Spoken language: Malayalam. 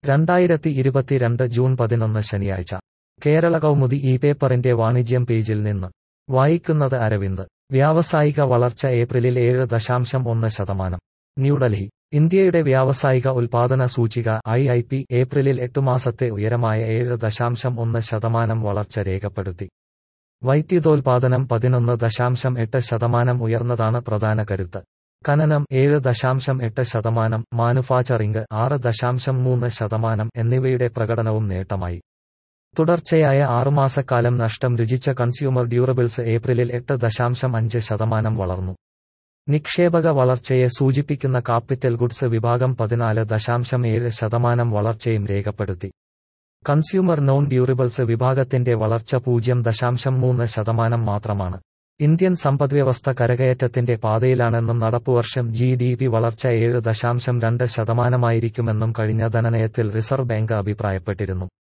രണ്ടായിരത്തി ഇരുപത്തിരണ്ട് ജൂൺ പതിനൊന്ന് ശനിയാഴ്ച കേരള കൗമുദി ഈ പേപ്പറിന്റെ വാണിജ്യം പേജിൽ നിന്ന് വായിക്കുന്നത് അരവിന്ദ് വ്യാവസായിക വളർച്ച ഏപ്രിലിൽ ഏഴ് ദശാംശം ഒന്ന് ശതമാനം ന്യൂഡൽഹി ഇന്ത്യയുടെ വ്യാവസായിക ഉൽപാദന സൂചിക ഐ ഐ പി ഏപ്രിലിൽ എട്ടു മാസത്തെ ഉയരമായ ഏഴ് ദശാംശം ഒന്ന് ശതമാനം വളർച്ച രേഖപ്പെടുത്തി വൈദ്യുതോൽപാദനം പതിനൊന്ന് ദശാംശം എട്ട് ശതമാനം ഉയർന്നതാണ് പ്രധാന കരുത്ത് ഖനനം ഏഴ് ദശാംശം എട്ട് ശതമാനം മാനുഫാക്ചറിംഗ് ആറ് ദശാംശം മൂന്ന് ശതമാനം എന്നിവയുടെ പ്രകടനവും നേട്ടമായി തുടർച്ചയായ ആറുമാസക്കാലം നഷ്ടം രുചിച്ച കൺസ്യൂമർ ഡ്യൂറബിൾസ് ഏപ്രിലിൽ എട്ട് ദശാംശം അഞ്ച് ശതമാനം വളർന്നു നിക്ഷേപക വളർച്ചയെ സൂചിപ്പിക്കുന്ന കാപ്പിറ്റൽ ഗുഡ്സ് വിഭാഗം പതിനാല് ദശാംശം ഏഴ് ശതമാനം വളർച്ചയും രേഖപ്പെടുത്തി കൺസ്യൂമർ നോൺ ഡ്യൂറബിൾസ് വിഭാഗത്തിന്റെ വളർച്ച പൂജ്യം ദശാംശം മൂന്ന് ശതമാനം മാത്രമാണ് ഇന്ത്യൻ സമ്പദ്വ്യവസ്ഥ കരകയറ്റത്തിന്റെ പാതയിലാണെന്നും നടപ്പുവർഷം ജി ഡി പി വളർച്ച ഏഴ് ദശാംശം രണ്ട് ശതമാനമായിരിക്കുമെന്നും കഴിഞ്ഞ ധനനയത്തിൽ റിസർവ് ബാങ്ക് അഭിപ്രായപ്പെട്ടിരുന്നു